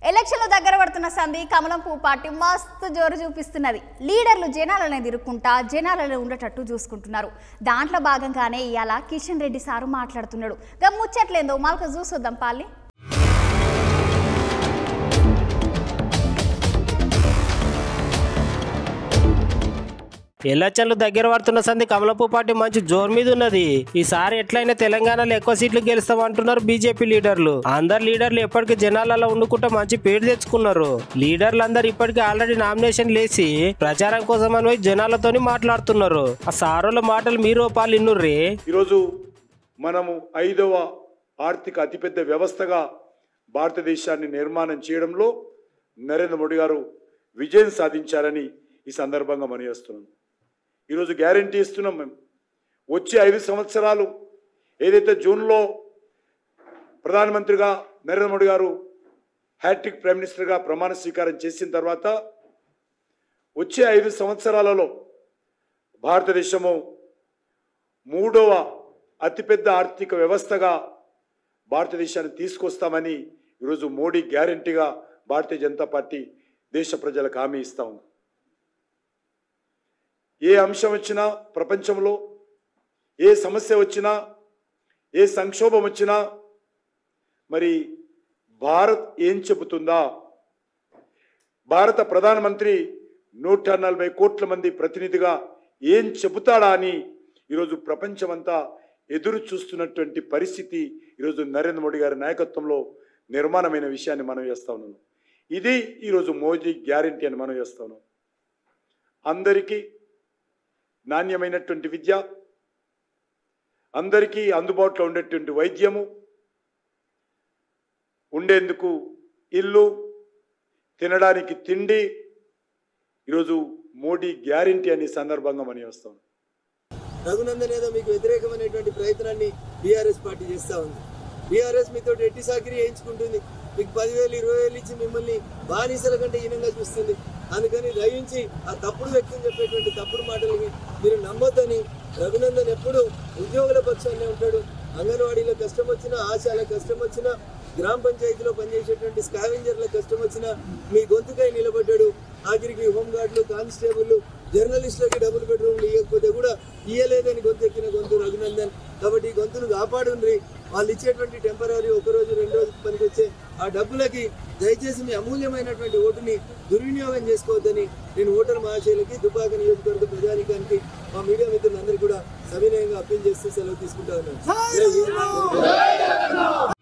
ఎలక్షన్లు దగ్గర పడుతున్న సంధి కమలం పువ్వు పార్టీ మస్తు జోరు చూపిస్తున్నది లీడర్లు జనాలను ఎదుర్కొంటా జనాలలో ఉండేటట్టు చూసుకుంటున్నారు దాంట్లో భాగంగానే ఇవాళ కిషన్ రెడ్డి సారు మాట్లాడుతున్నాడు గా ముచ్చట్లేందో మాకు చూసొద్దాం పాలి ఎలక్షన్లు దగ్గర పడుతున్న సంది కమలపు పార్టీ మంచి జోరు మీద ఉన్నది ఈసారి ఎట్లయినా తెలంగాణలో ఎక్కువ సీట్లు గెలుస్తామంటున్నారు బీజేపీ లీడర్లు అందరు లీడర్లు ఎప్పటికీ జనాలలో ఉండుకుంటా మంచి పేరు తెచ్చుకున్నారు లీడర్లు అందరు ఇప్పటికీ ఆల్రెడీ నామినేషన్ లేసి ప్రచారం కోసం అని పోయి జనాలతోని మాట్లాడుతున్నారు ఆ సారోల మాటలు మీరు పాలు ఇన్నుర్రి ఈరోజు మనము ఐదవ ఆర్థిక అతిపెద్ద వ్యవస్థగా భారతదేశాన్ని నిర్మాణం చేయడంలో నరేంద్ర మోడీ గారు విజయం సాధించారని ఈ సందర్భంగా మనయేస్తున్నాం ఈరోజు గ్యారంటీ ఇస్తున్నాం మేము వచ్చే ఐదు సంవత్సరాలు ఏదైతే జూన్లో ప్రధానమంత్రిగా నరేంద్ర మోడీ గారు హ్యాట్రిక్ ప్రైమ్ మినిస్టర్గా ప్రమాణ స్వీకారం చేసిన తర్వాత వచ్చే ఐదు సంవత్సరాలలో భారతదేశము మూడవ అతిపెద్ద ఆర్థిక వ్యవస్థగా భారతదేశాన్ని తీసుకొస్తామని ఈరోజు మోడీ గ్యారంటీగా భారతీయ జనతా పార్టీ దేశ ప్రజలకు హామీ ఇస్తా ఉంది ఏ అంశం వచ్చినా ప్రపంచంలో ఏ సమస్య వచ్చినా ఏ సంక్షోభం వచ్చినా మరి భారత్ ఏం చెబుతుందా భారత ప్రధానమంత్రి నూట నలభై కోట్ల మంది ప్రతినిధిగా ఏం చెబుతాడా అని ఈరోజు ప్రపంచమంతా ఎదురు చూస్తున్నటువంటి పరిస్థితి ఈరోజు నరేంద్ర మోడీ గారి నాయకత్వంలో నిర్మాణమైన విషయాన్ని మనం చేస్తా ఉన్నాను ఇది ఈరోజు మోదీ గ్యారంటీ అని మనం చేస్తా ఉన్నాం అందరికీ నాణ్యమైనటువంటి విద్య అందరికీ అందుబాటులో ఉండేటువంటి వైద్యము ఉండేందుకు ఇల్లు తినడానికి తిండి ఈరోజు మోడీ గ్యారంటీ అనే సందర్భంగా మనం వస్తాం రఘునందన్ ఏదో మీకు వ్యతిరేకమైనటువంటి ప్రయత్నాన్ని బీఆర్ఎస్ పార్టీ చేస్తా ఉంది బీఆర్ఎస్ మీతో ఎట్టి సాకిరి వేయించుకుంటుంది మీకు పదివేలు ఇరవై వేలు ఇచ్చి మిమ్మల్ని బానిసల కంటే హీనంగా చూస్తుంది అందుకని దయించి ఆ తప్పుడు వ్యక్తిని చెప్పేటువంటి తప్పుడు మాటలకి మీరు నమ్మొద్దని రఘునందన్ ఎప్పుడు ఉద్యోగుల పక్షాన్నే ఉంటాడు అంగన్వాడీలో కష్టం వచ్చినా ఆశాల కష్టం వచ్చినా గ్రామ పంచాయతీలో పనిచేసేటువంటి స్కావెంజర్ల కష్టం వచ్చినా మీ గొంతుకై నిలబడ్డాడు ఆఖరికి హోంగార్డులు కానిస్టేబుల్ జర్నలిస్టులకి డబుల్ బెడ్రూమ్లు ఇవ్వకపోతే కూడా ఇయ్యలేదని గొంతు ఎక్కిన గొంతు రఘునందన్ కాబట్టి ఈ గొంతును కాపాడుండ్రి వాళ్ళు ఇచ్చేటువంటి టెంపరీ ఒక రోజు రెండు రోజు పనికొచ్చే ఆ డబ్బులకి దయచేసి మీ అమూల్యమైనటువంటి ఓటుని దుర్వినియోగం చేసుకోవద్దని నేను ఓటర్ మహాశైలకి దుబ్బాక నియోజకవర్గ ప్రజానికానికి మా మీడియా మిత్రులందరికీ కూడా సవినయంగా అప్పీల్ చేస్తూ సెలవు తీసుకుంటా ఉన్నాను జై హింద్.